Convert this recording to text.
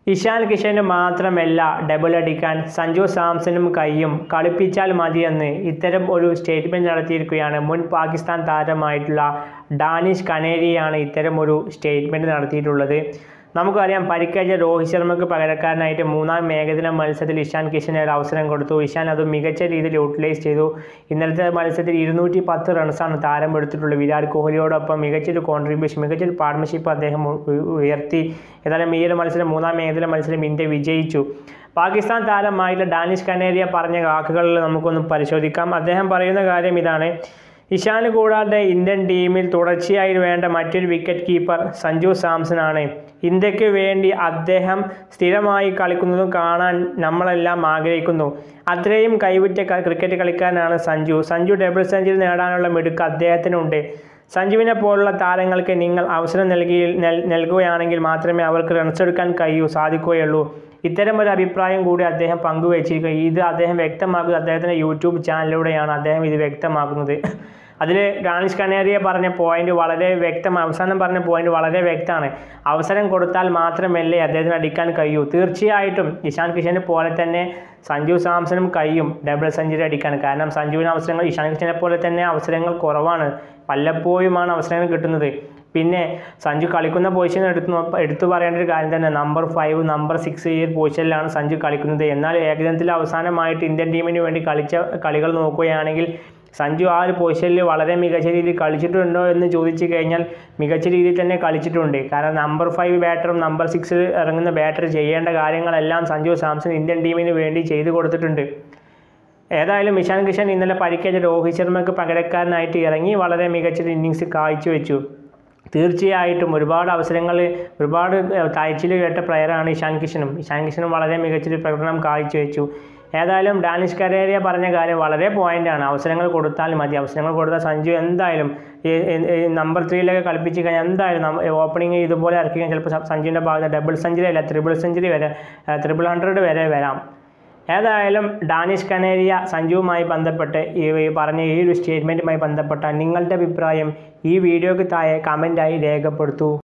ഇഷാൻ കിഷന് മാത്രമല്ല ഡബിൾ അടിക്കാൻ സഞ്ജു സാംസണും കൈയും കളിപ്പിച്ചാൽ മതിയെന്ന് ഇത്തരം ഒരു സ്റ്റേറ്റ്മെൻറ്റ് നടത്തിയിരിക്കുകയാണ് മുൻ പാകിസ്ഥാൻ താരമായിട്ടുള്ള ഡാനിഷ് കനേരിയാണ് ഇത്തരം ഒരു സ്റ്റേറ്റ്മെൻറ്റ് നടത്തിയിട്ടുള്ളത് നമുക്കറിയാം പരിക്കേറ്റ രോഹിത് ശർമ്മയ്ക്ക് പകരക്കാരനായിട്ട് മൂന്നാം ഏകദിന മത്സരത്തിൽ ഇഷാൻ കിഷന് ഒരു അവസരം കൊടുത്തു ഇഷാൻ അത് മികച്ച രീതിയിൽ യൂട്ടിലൈസ് ചെയ്തു ഇന്നലത്തെ മത്സരത്തിൽ ഇരുന്നൂറ്റി പത്ത് റൺസാണ് താരം എടുത്തിട്ടുള്ളത് വിരാട് കോഹ്ലിയോടൊപ്പം മികച്ചൊരു കോൺട്രിബ്യൂഷൻ മികച്ചൊരു പാർട്ട്ണർഷിപ്പ് അദ്ദേഹം ഉ- ഉയർത്തി ഏതായാലും ഈ ഒരു മത്സരം മൂന്നാം ഏകദിന മത്സരം ഇന്ത്യ വിജയിച്ചു പാകിസ്ഥാൻ താരമായിട്ടുള്ള ഡാനിഷ് കനേരിയ പറഞ്ഞ വാക്കുകളിൽ നമുക്കൊന്ന് പരിശോധിക്കാം അദ്ദേഹം പറയുന്ന കാര്യം ഇതാണ് ഇഷാന് കൂടാതെ ഇന്ത്യൻ ടീമിൽ തുടർച്ചയായി വേണ്ട മറ്റൊരു വിക്കറ്റ് കീപ്പർ സഞ്ജു സാംസൺ ആണ് ഇന്ത്യക്ക് വേണ്ടി അദ്ദേഹം സ്ഥിരമായി കളിക്കുന്നതും കാണാൻ നമ്മളെല്ലാം ആഗ്രഹിക്കുന്നു അത്രയും കൈവിറ്റ ക- ക്രിക്കറ്റ് കളിക്കാരനാണ് സഞ്ജു സഞ്ജു ഡബിൾ സെഞ്ചുറി നേടാനുള്ള മിടുക്ക് അദ്ദേഹത്തിനുണ്ട് സഞ്ജുവിനെ പോലുള്ള താരങ്ങൾക്ക് നിങ്ങൾ അവസരം നൽകി നൽ- നൽകുകയാണെങ്കിൽ മാത്രമേ അവർക്ക് റൺസ് എടുക്കാൻ കഴിയൂ സാധിക്കുകയുള്ളൂ ഇത്തരം ഒരു അഭിപ്രായം കൂടി അദ്ദേഹം പങ്കുവച്ചിരിക്കുക ഇത് അദ്ദേഹം വ്യക്തമാക്കുന്നത് അദ്ദേഹത്തിൻ്റെ യൂട്യൂബ് ചാനലിലൂടെയാണ് അദ്ദേഹം ഇത് വ്യക്തമാക്കുന്നത് അതിൽ ഡാനിഷ് കനേറിയ പറഞ്ഞ പോയിന്റ് വളരെ വ്യക്തമാണ് അവസാനം പറഞ്ഞ പോയിന്റ് വളരെ വ്യക്തമാണ് അവസരം കൊടുത്താൽ മാത്രമല്ലേ അദ്ദേഹത്തിന് അടിക്കാൻ കഴിയൂ തീർച്ചയായിട്ടും ഇഷാൻ കിഷനെ പോലെ തന്നെ സഞ്ജു സാംസണും കഴിയും ഡബിൾ സെഞ്ചുറി അടിക്കാൻ കാരണം സഞ്ജുവിന് അവസരങ്ങൾ ഇഷാൻ കിഷനെ പോലെ തന്നെ അവസരങ്ങൾ കുറവാണ് വല്ലപ്പോഴുമാണ് അവസരങ്ങൾ കിട്ടുന്നത് പിന്നെ സഞ്ജു കളിക്കുന്ന പൊസിഷൻ എടുത്ത് നോ- എടുത്തു പറയേണ്ട ഒരു കാര്യം തന്നെ നമ്പർ ഫൈവ് നമ്പർ സിക്സ് ഈ ഒരു പൊസിഷനിലാണ് സഞ്ജു കളിക്കുന്നത് എന്നാൽ ഏകദിനത്തിൽ അവസാനമായിട്ട് ഇന്ത്യൻ ടീമിന് വേണ്ടി കളിച്ച കളികൾ നോക്കുകയാണെങ്കിൽ സഞ്ജു ആ ഒരു പൊസിഷനിൽ വളരെ മികച്ച രീതിയിൽ കളിച്ചിട്ടുണ്ടോ എന്ന് ചോദിച്ചു കഴിഞ്ഞാൽ മികച്ച രീതിയിൽ തന്നെ കളിച്ചിട്ടുണ്ട് കാരണം നമ്പർ ഫൈവ് ബാറ്ററും നമ്പർ സിക്സ് ഇറങ്ങുന്ന ബാറ്റർ ചെയ്യേണ്ട കാര്യങ്ങളെല്ലാം സഞ്ജു സാംസൺ ഇന്ത്യൻ ടീമിന് വേണ്ടി ചെയ്തു കൊടുത്തിട്ടുണ്ട് ഏതായാലും ഇഷാൻ കിഷൻ ഇന്നലെ പരിക്കേറ്റ രോഹിത് ശർമ്മയ്ക്ക് പകരക്കാരനായിട്ട് ഇറങ്ങി വളരെ മികച്ചൊരു ഇന്നിങ്സ് കാഴ്ചവെച്ചു തീർച്ചയായിട്ടും ഒരുപാട് അവസരങ്ങൾ ഒരുപാട് താഴ്ചയിൽ കേട്ട പ്ലെയറാണ് ഇഷാൻ കിഷനും ഇഷാൻ കിഷനും വളരെ മികച്ചൊരു പ്രകടനം കാഴ്ചവെച്ചു ഏതായാലും ഡാനിഷ് കരേരിയ പറഞ്ഞ കാര്യം വളരെ പോയിന്റാണ് അവസരങ്ങൾ കൊടുത്താൽ മതി അവസരങ്ങൾ കൊടുത്താൽ സഞ്ജു എന്തായാലും നമ്പർ ത്രീയിലൊക്കെ കളിപ്പിച്ച് കഴിഞ്ഞാൽ എന്തായാലും ഓപ്പണിംഗ് ഇതുപോലെ ഇറക്കി കഴിഞ്ഞാൽ ചിലപ്പോൾ സഞ്ജുവിൻ്റെ ഭാഗത്ത് ഡബിൾ സെഞ്ചുറി അല്ല ത്രിബിൾ സെഞ്ചുറി വരെ ത്രിബിൾ ഹൺഡ്രഡ് വരെ വരാം ഏതായാലും ഡാനിഷ് കനേരിയ സഞ്ജുവുമായി ബന്ധപ്പെട്ട് ഈ ഈ പറഞ്ഞ ഈ ഒരു സ്റ്റേറ്റ്മെൻറ്റുമായി ബന്ധപ്പെട്ട നിങ്ങളുടെ അഭിപ്രായം ഈ വീഡിയോയ്ക്ക് താഴെ കമൻറ്റായി രേഖപ്പെടുത്തൂ